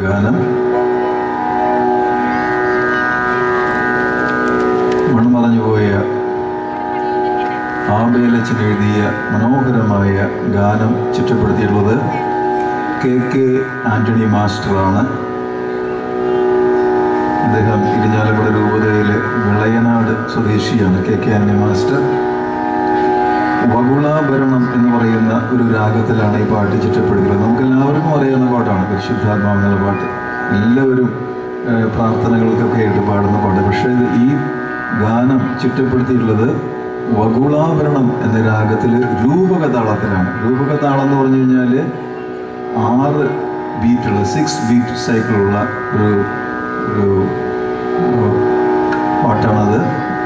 ഗാനം മൺമറഞ്ഞുപോയ ആബേലച്ചൻ എഴുതിയ മനോഹരമായ ഗാനം ചിട്ടപ്പെടുത്തിയിട്ടുള്ളത് കെ കെ ആന്റണി മാസ്റ്ററാണ് അദ്ദേഹം ഇരിഞ്ഞാലക്കുട രൂപതയിലെ വിളയനാട് സ്വദേശിയാണ് കെ കെ ആന്റണി മാസ്റ്റർ വകുളാഭരണം എന്ന് പറയുന്ന ഒരു രാഗത്തിലാണ് ഈ പാട്ട് ചിട്ടപ്പെടുത്തിയിട്ടുള്ളത് നമുക്ക് എല്ലാവർക്കും അറിയാവുന്ന പാട്ടാണ് പരിശുദ്ധാത്മാവ് എന്നുള്ള പാട്ട് എല്ലാവരും ഏഹ്, പ്രാർത്ഥനകൾക്കൊക്കെ ആയിട്ട് പാടുന്ന പാട്ട് പക്ഷേ ഇത് ഈ ഗാനം ചിട്ടപ്പെടുത്തിയിട്ടുള്ളത് വകുളാഭരണം എന്ന രാഗത്തിൽ രൂപക താളത്തിലാണ് രൂപക താളം എന്ന് പറഞ്ഞു കഴിഞ്ഞാൽ ആറ് ബീറ്റുള്ള സിക്സ് ബീറ്റ് സൈക്കിളുള്ള ഒരു ഒരു ഒരു പാട്ടാണത്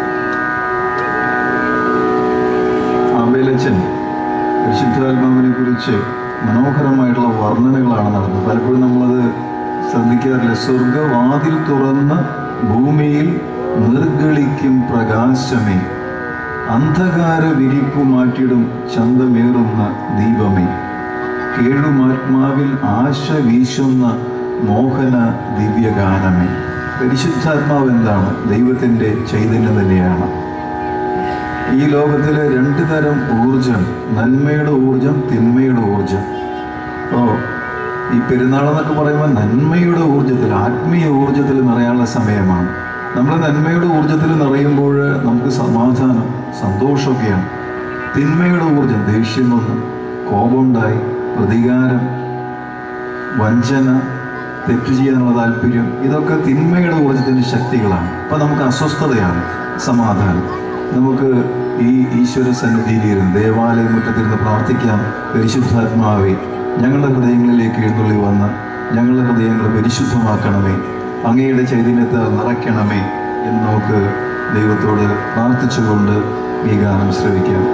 ആബേലച്ചൻ പരിശുദ്ധാത്മാവിനെ കുറിച്ച് മനോഹരമായിട്ടുള്ള വർണ്ണനകളാണ് നടന്നത് പലപ്പോഴും നമ്മളത് ശ്രദ്ധിക്കാറില്ല സ്വർഗവാതിൽ തുറന്ന് ഭൂമിയിൽ നിർഗളിക്കും പ്രകാശമേ അന്ധകാര വിരിപ്പു മാറ്റിടും ചന്തമേറുന്ന ദീപമേ കേഴുമാത്മാവിൽ ആശ വീശുന്ന മോഹന ദിവ്യഗാനമേ പരിശുദ്ധാത്മാവ് എന്താണ് ദൈവത്തിൻ്റെ ചൈതന്യം തന്നെയാണ് ഈ ലോകത്തിലെ രണ്ട് തരം ഊർജം നന്മയുടെ ഊർജം തിന്മയുടെ ഊർജം അപ്പോൾ ഈ പെരുന്നാൾ എന്നൊക്കെ പറയുമ്പോൾ നന്മയുടെ ഊർജത്തിൽ ആത്മീയ ഊർജത്തിൽ നിറയാനുള്ള സമയമാണ് നമ്മൾ നന്മയുടെ ഊർജത്തിൽ നിറയുമ്പോൾ നമുക്ക് സമാധാനം സന്തോഷമൊക്കെയാണ് തിന്മയുടെ ഊർജം ദേഷ്യം വന്നു കോപമുണ്ടായി പ്രതികാരം വഞ്ചന തെറ്റ് ചെയ്യാനുള്ള താല്പര്യം ഇതൊക്കെ തിന്മയുടെ ഊർജത്തിൻ്റെ ശക്തികളാണ് അപ്പം നമുക്ക് അസ്വസ്ഥതയാണ് സമാധാനം നമുക്ക് ഈ ഈശ്വര സന്നിധിയിലിരുന്ന് ദേവാലയ മുറ്റത്തിരുന്ന് പ്രാർത്ഥിക്കാം പരിശുദ്ധാത്മാവെ ഞങ്ങളുടെ ഹൃദയങ്ങളിലേക്ക് എഴുന്നള്ളി വന്ന് ഞങ്ങളുടെ ഹൃദയങ്ങൾ പരിശുദ്ധമാക്കണമേ അങ്ങയുടെ ചൈതന്യത്താൽ നിറയ്ക്കണമേ എന്ന് നമുക്ക് ദൈവത്തോട് പ്രാർത്ഥിച്ചുകൊണ്ട് ഈ ഗാനം ശ്രവിക്കാം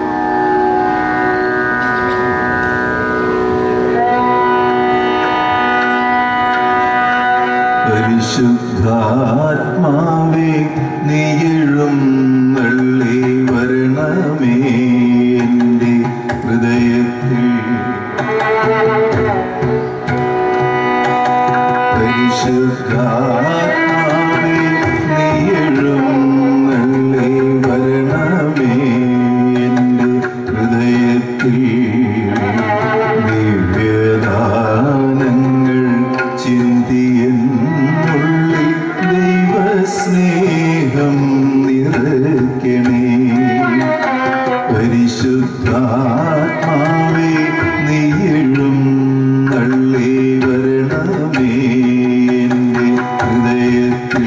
പരിശുദ്ധാത്മാവേ നീഴും നള്ളി വരണമേ എൻ്റെ ഹൃദയത്തിൽ പരിശുദ്ധാത്മാവേ നീഴും നള്ളി വരണമേ എൻ്റെ ഹൃദയത്തിൽ ദിവ്യദാനങ്ങൾ ചിന്തിയെന്നുള്ളിൽ ദൈവസ്നേഹം നിറയ്ക്കണേ പരിശുദ്ധാത്മാവേ നീഴും നള്ളി വരണമേ എൻ്റെ ഹൃദയത്തിൽ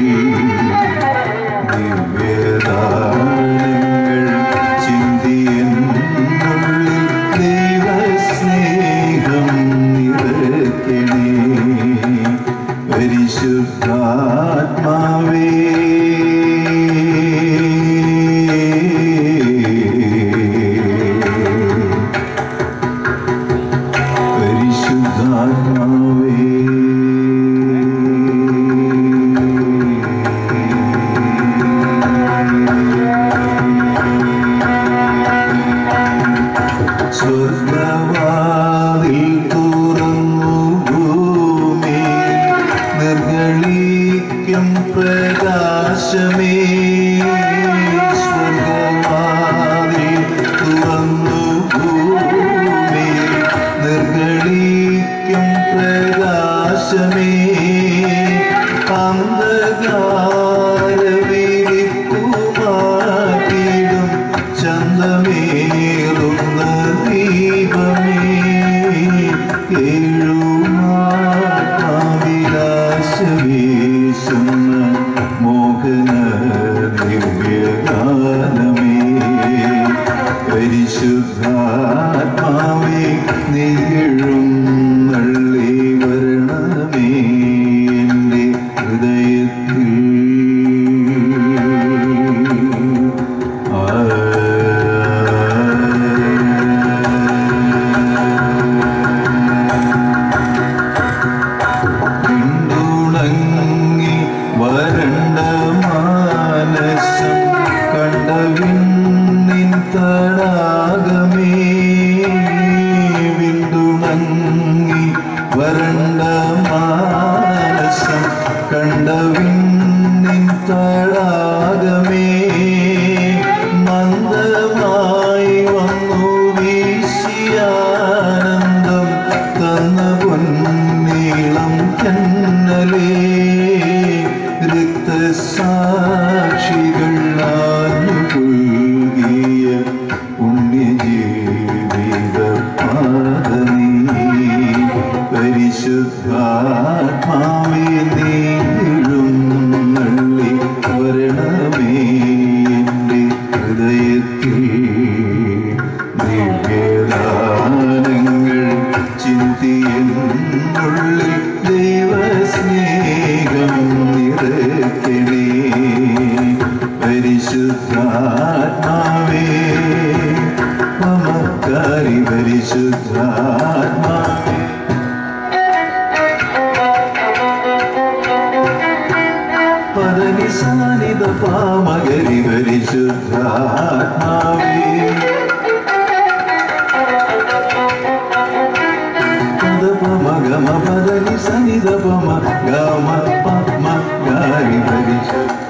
ദിവ്യദാനങ്ങൾ ചിന്തിയെന്നുള്ളിൽ ദൈവസ്നേഹം നിറയ്ക്കണേ പരിശുദ്ധാത്മാവേ പരിശുദ്ധാത്മാവേ സ്വർഗവാതിൽ തുറന്നു ഭൂമി നിർഗളിക്കും പ്രകാശമേ സ്വർഗവാതിൽ തുറന്നു ഭൂമി നിർഗളിക്കും പ്രകാശമേ അന്ധകാരവിരിപ്പുമാറ്റിടും ചന്തമേറുന്ന ദീപമേ ഏഴുമാവിലാശവീശുന്ന മോഹന ദിവ്യഗാനമേ പരിശുദ്ധാത്മാവേ നീഴും നള്ളി വരണമേ എൻ്റെ ഹൃദയത്തിൽ പരിശുദ്ധാത്മാവേ നീഴും നള്ളി വരണമേ എൻ്റെ ഹൃദയത്തിൽ ദിവ്യദാനങ്ങൾ ചിന്തിയെന്നുള്ളിൽ ദൈവസ്നേഹം നിറയ്ക്കണേ പരിശുദ്ധാത്മാവേ മമക്കാരി പരിശുദ്ധാത്മാവേ പരനിസാനിത പാമകരി പരിശുദ്ധാത്മാവേ പദപമ ഗമ പദനി സനിത പമ ഗമ പമ ഗാരി പരിശുദ്ധ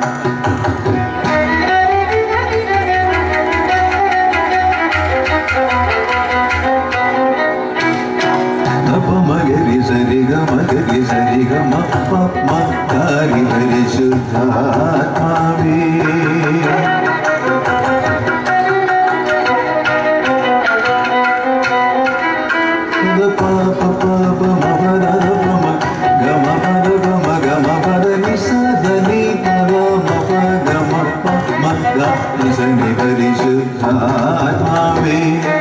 മഗരി സരി ഗമ ഗരി സരി ഗമ പമ ഗാരി പരിശുദ്ധാത്മാവേ ద ప ప ప ప మ ప ద ద ప మ గ మ ప ద ప మ గ మ ప ద ని స ద ని ప ద మ ప గ మ ప మ గ ని స ని పరిశుద్ధాత్మావే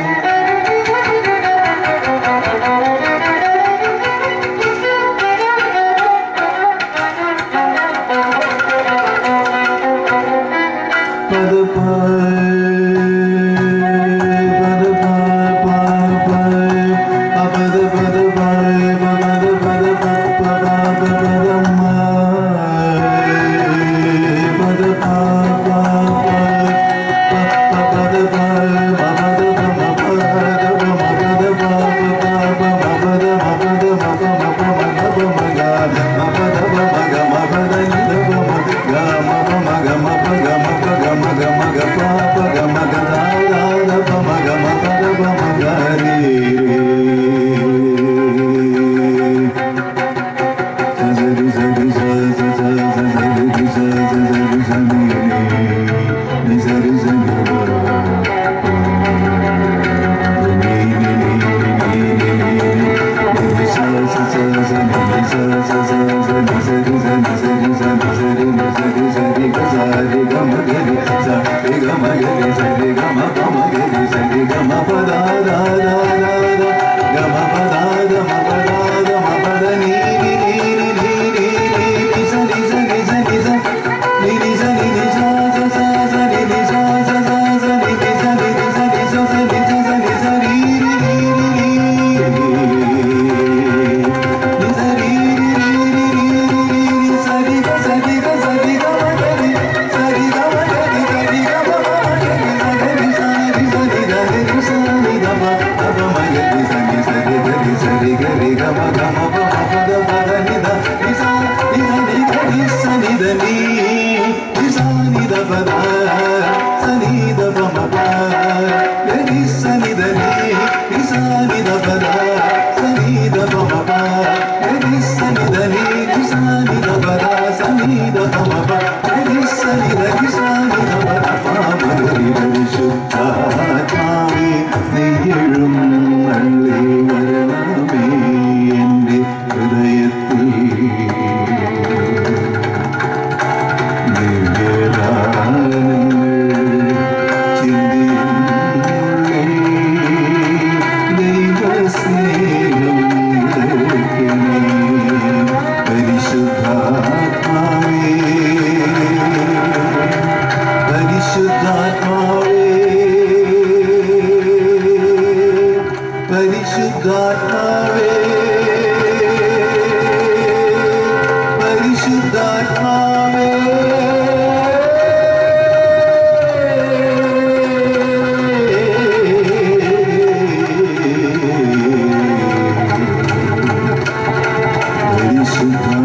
పద ప పద ప ప ప ప పద పద ప ప పద పద ప ప ప ప పద మ పద ప ప ప ప పద ప మ పద ప మ పద ప మ పద ప ప ప ప మ పద మ పద మ ప మ ప మ గ ప మ గ మ పద ప మ గ మ పద ని ద ప మ గ మ ప మ గ మ ప గ మ ప గ మ గ మ గ ప ప గ మ గ ద ద ద ప మ గ మ ప ద ప మ గ రి రే సరి సరి స స స స సరి రి స స సరి స ని ని ని సరి స ని ర ని ని ని ని ని ని ని స స స స ని ని స స స స ని సరి స ని సరి స ని సరి ని సరి సరి గ స రి గ మ గ రి స రి గ మ గ రి స రి గ మ ప మ గ రి స రి గ మ ప ద ద ద ద ద గ మ ప ద ద మ ప ద ద మ ప ద ని ని ని ని ని ని ని ని స ని స ని స ని స ని ని స ని ని స స స స ని ని స స స స ని ని స ని ని స ని స స ని స స ని స రి రి రి రి రి ని స రి రి రి రి రి రి రి స రి గ స రి గ స రి గ మ గ రి స రి గ మ గ రి స రి గ మ మ గ రి స గ రి స రి స ని ద రి రి స ని ద మ ద ప మ గ రి స ని స రి గ రి స రి గ రి గ మ గ మ ప మ ప ద ప ద ని ద ని స ని ద ని గ రి స ని ద ని ని స ని ద ప ద స ని ద ప మ ప గ రి స ని ద ని ని స ని ద ప ద స ని ద ప మ ప గ రి స ని ద ని ని స ని ద ప ద స ని ద ప మ ప గ రి స ని ద ని స ని ద പ ത പ മ ഗ രി പരിശുദ്ധാത്മാവേ നീഴും നള്ളി വരണമേ എൻ്റെ ഹൃദയത്തിൽ ദിവ്യദാനങ്ങൾ ചിന്തിയുള്ളിൽ ദൈവസ്നേഹം നിറയ്ക്കണേ പരിശുദ്ധാത്മാവേ പരിശുദ്ധാത്മാവേ പരിശുദ്ധാത്മാവേ പരിശുദ്ധാത്മാവേ പരിശുദ്ധാത്മാവേ